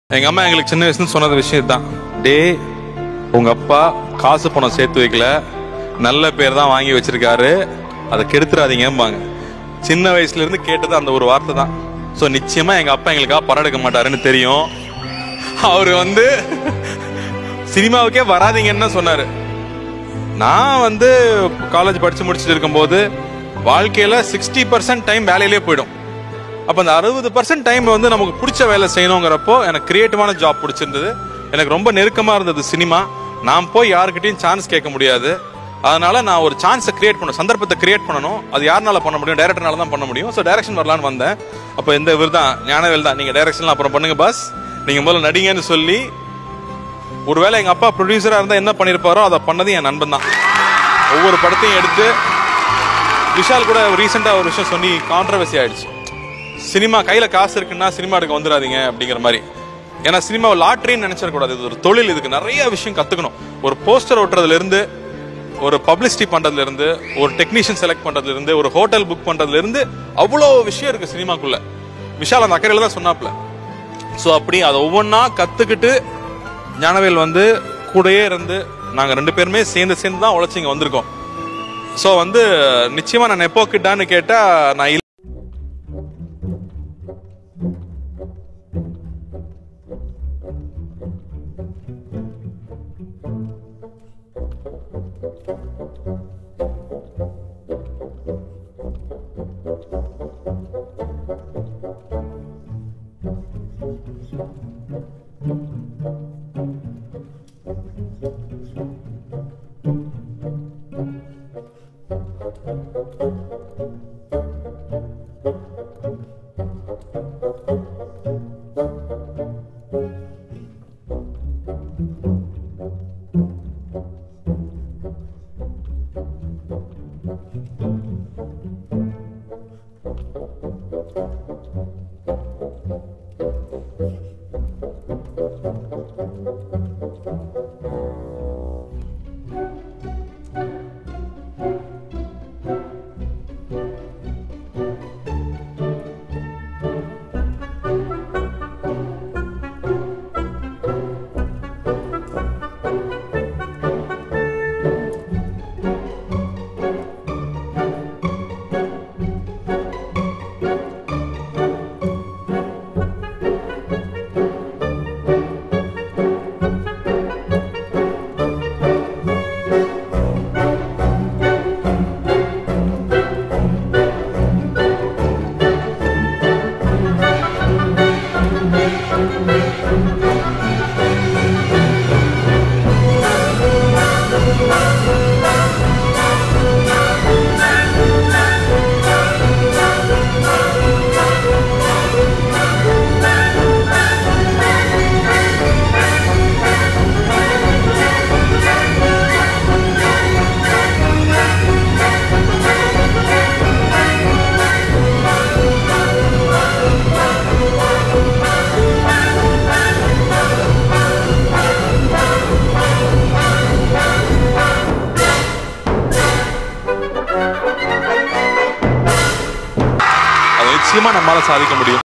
எங்க அம்மா எங்களுக்கு சின்ன வயசுல சொன்னது விஷயம் தான் டே உங்க அப்பா காசு பணம் சேர்த்து வைக்கல நல்ல பேர் தான் வாங்கி வச்சிருக்காரு அதை கெடுத்துறாதீங்கம்பாங்க சின்ன வயசுல இருந்து கேட்டது அந்த ஒரு வார்த்தை தான் ஸோ நிச்சயமா எங்க அப்பா எங்களுக்காக படம் எடுக்க மாட்டாருன்னு தெரியும் அவரு வந்து சினிமாவுக்கே வராதீங்கன்னு தான் சொன்னாரு நான் வந்து காலேஜ் படிச்சு முடிச்சுட்டு இருக்கும்போது வாழ்க்கையில சிக்ஸ்டி பர்சன்ட் டைம் வேலையிலே போயிடும் அப்போ அந்த அறுபது பர்சன்ட் டைம் வந்து நமக்கு பிடிச்ச வேலை செய்யணுங்கிறப்போ எனக்கு கிரியேட்டிவான ஜாப் பிடிச்சிருந்தது எனக்கு ரொம்ப நெருக்கமா இருந்தது சினிமா நான் போய் யாருக்கிட்டையும் சான்ஸ் கேட்க முடியாது அதனால நான் ஒரு சான்ஸை கிரியேட் பண்ணணும் சந்தர்ப்பத்தை கிரியேட் பண்ணணும் அது யாருனால பண்ண முடியும் டைரக்டர்னால தான் பண்ண முடியும் ஸோ டைரக்ஷன் வரலான்னு வந்தேன் அப்போ இந்த இவர் தான் ஞானவேல் தான் நீங்க டைரக்ஷன்லாம் அப்புறம் பண்ணுங்க பாஸ் நீங்க முதல்ல நடிங்கன்னு சொல்லி ஒருவேளை எங்க அப்பா ப்ரொடியூசரா இருந்தா என்ன பண்ணிருப்பாரோ அதை பண்ணது என் நண்பன் தான் ஒவ்வொரு படத்தையும் எடுத்து விஷால் கூட ரீசெண்டா ஒரு விஷயம் சொல்லி கான்ட்ரவர்சி ஆயிடுச்சு சினிமா கையில காசு இருக்குன்னா சினிமா எடுக்க வந்துடாதீங்க அப்படிங்கிற மாதிரி ஏன்னா சினிமா லாட்ரின்னு நினைச்சிடக்கூடாது இது ஒரு தொழில் இதுக்கு நிறைய விஷயம் கத்துக்கணும் ஒரு போஸ்டர் ஓட்டுறதுல இருந்து ஒரு பப்ளிசிட்டி பண்றதுல இருந்து ஒரு டெக்னீஷியன் செலக்ட் பண்றதுல இருந்து ஒரு ஹோட்டல் புக் பண்றதுல இருந்து அவ்வளோ விஷயம் இருக்கு சினிமாக்குள்ள விஷால் அந்த அக்கறையில தான் சொன்னாப்ல ஸோ அப்படி அதை ஒவ்வொன்றா கத்துக்கிட்டு ஞானவேல் வந்து கூடயே இருந்து நாங்க ரெண்டு பேருமே சேர்ந்து சேர்ந்து தான் உழைச்சி இங்க வந்திருக்கோம் ஸோ வந்து நிச்சயமா நான் எப்போ கிட்டான்னு கேட்டா நான் இல்ல அதை நிச்சயமா நம்மளால சாதிக்க முடியும்